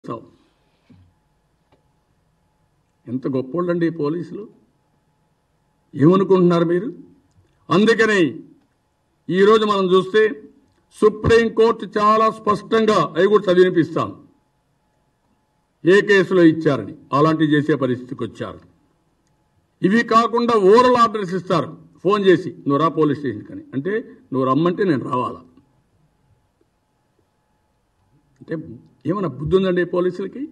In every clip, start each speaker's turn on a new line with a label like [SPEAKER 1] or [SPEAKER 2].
[SPEAKER 1] చేస్తావు ఎంత గొప్పోళ్ళండి ఈ పోలీసులు ఏమనుకుంటున్నారు మీరు అందుకని ఈరోజు మనం చూస్తే సుప్రీంకోర్టు చాలా స్పష్టంగా అవి కూడా చదివినిపిస్తాను ఏ కేసులో ఇచ్చారని అలాంటివి చేసే పరిస్థితికి వచ్చారు ఇవి కాకుండా ఓరల్ ఆర్డర్స్ ఇస్తారు ఫోన్ చేసి నువ్వు రా పోలీస్ స్టేషన్కి అని అంటే నువ్వు రమ్మంటే నేను రావాలా అంటే ఏమైనా బుద్ధి ఉందండి ఈ పోలీసులకి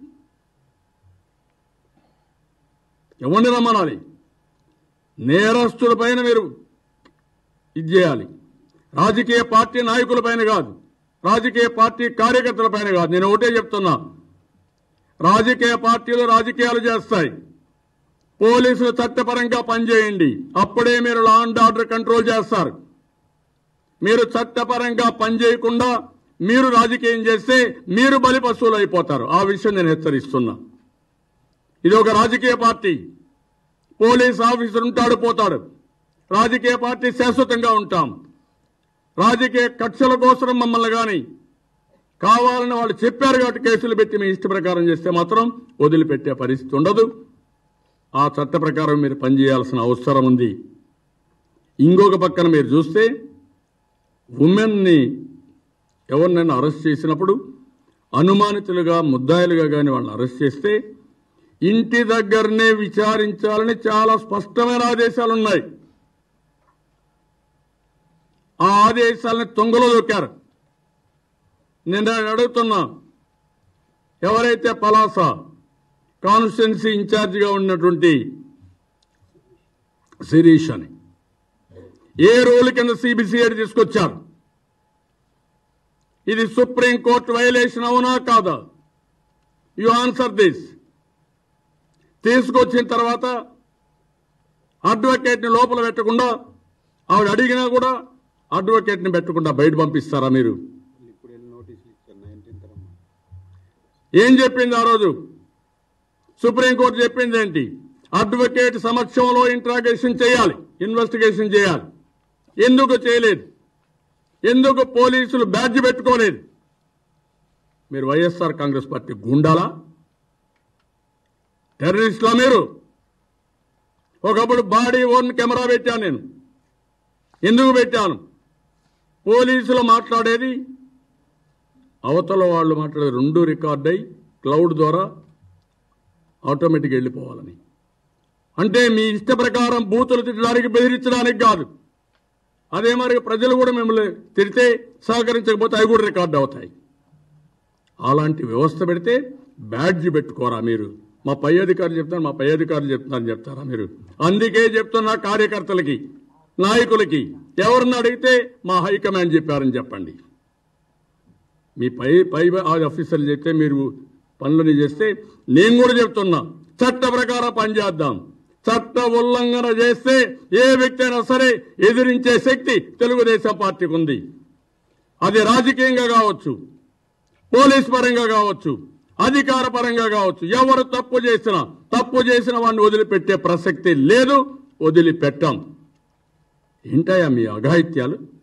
[SPEAKER 1] ఎవరిని రమ్మనాలి నేరస్తుల పైన మీరు ఇది చేయాలి రాజకీయ పార్టీ నాయకుల పైన కాదు రాజకీయ పార్టీ కార్యకర్తల పైన కాదు నేను ఒకటే చెప్తున్నా రాజకీయ పార్టీలు రాజకీయాలు చేస్తాయి పోలీసులు చట్టపరంగా పనిచేయండి అప్పుడే మీరు లా అండ్ ఆర్డర్ కంట్రోల్ చేస్తారు మీరు చట్టపరంగా పనిచేయకుండా మీరు రాజకీయం చేస్తే మీరు బలి పశువులు అయిపోతారు ఆ విషయం నేను హెచ్చరిస్తున్నా ఇది ఒక రాజకీయ పార్టీ పోలీస్ ఆఫీసర్ ఉంటాడు పోతాడు రాజకీయ పార్టీ శాశ్వతంగా ఉంటాం రాజకీయ కక్షల కోసం మమ్మల్ని కానీ కావాలని వాళ్ళు చెప్పారు కాబట్టి కేసులు పెట్టి మీ ఇష్ట ప్రకారం చేస్తే మాత్రం వదిలిపెట్టే పరిస్థితి ఉండదు ఆ చట్ట ప్రకారం మీరు పనిచేయాల్సిన అవసరం ఉంది ఇంకొక పక్కన మీరు చూస్తే ఉమెన్ని ఎవరినైనా అరెస్ట్ చేసినప్పుడు అనుమానితులుగా ముద్దాయిలుగా కానీ వాళ్ళని అరెస్ట్ చేస్తే ఇంటి దగ్గరనే విచారించాలని చాలా స్పష్టమైన ఆదేశాలు ఉన్నాయి ఆ ఆదేశాలని తొంగలో దొక్కారు నేను అడుగుతున్నా ఎవరైతే పలాస కాన్స్టిట్యున్సీ ఇన్ఛార్జిగా ఉన్నటువంటి శిరీష్ అని ఏ రూల్ కింద సిబిసిఐడి తీసుకొచ్చారు ఇది సుప్రీంకోర్టు వైలేషన్ అవునా కాదా యు ఆన్సర్ దిస్ తీసుకొచ్చిన తర్వాత అడ్వకేట్ని లోపల పెట్టకుండా ఆవిడ అడిగినా కూడా అడ్వకేట్ని పెట్టకుండా బయట పంపిస్తారా మీరు
[SPEAKER 2] ఇప్పుడు వెళ్ళి నోటీసులు ఇచ్చారు నైన్టీన్త్ రమ్మ
[SPEAKER 1] ఏం చెప్పింది ఆ రోజు సుప్రీంకోర్టు చెప్పింది ఏంటి అడ్వకేట్ సమక్షంలో ఇంట్రాగేషన్ చేయాలి ఇన్వెస్టిగేషన్ చేయాలి ఎందుకు చేయలేదు ఎందుకు పోలీసులు బ్యాడ్జ్ పెట్టుకోలేదు మీరు వైఎస్ఆర్ కాంగ్రెస్ పార్టీ గుండాలా టెర్రరిస్టులా మీరు ఒకప్పుడు బాడీ ఓన్ కెమెరా పెట్టాను నేను ఎందుకు పెట్టాను పోలీసులు మాట్లాడేది అవతల వాళ్ళు మాట్లాడేది రెండు రికార్డ్ అయి క్లౌడ్ ద్వారా ఆటోమేటిక్ వెళ్ళిపోవాలని అంటే మీ ఇష్ట ప్రకారం బూతులు తిట్టడానికి బెదిరించడానికి కాదు అదే మరి ప్రజలు కూడా మిమ్మల్ని తిడితే సహకరించకపోతే అవి కూడా రికార్డ్ అవుతాయి అలాంటి వ్యవస్థ పెడితే బ్యాడ్జ్ పెట్టుకోరా మీరు మా పై అధికారులు చెప్తారు మా పై అధికారులు చెప్తున్నారని చెప్తారా మీరు అందుకే చెప్తున్నా కార్యకర్తలకి నాయకులకి ఎవరిని అడిగితే మా హైకమాండ్ చెప్పారని చెప్పండి మీ పై పై ఆఫీసర్లు చెప్తే మీరు పనులని చేస్తే నేను కూడా చెప్తున్నా చట్ట ప్రకారం పనిచేద్దాం చట్ట ఉల్లంఘన చేస్తే ఏ వ్యక్తి అయినా సరే ఎదిరించే శక్తి తెలుగుదేశం పార్టీకి ఉంది అది రాజకీయంగా కావచ్చు పోలీస్ పరంగా కావచ్చు అధికార పరంగా కావచ్చు ఎవరు తప్పు చేసినా తప్పు చేసిన వాడిని వదిలిపెట్టే ప్రసక్తి లేదు వదిలిపెట్టాం ఏంటయ్యా మీ అఘాయిత్యాలు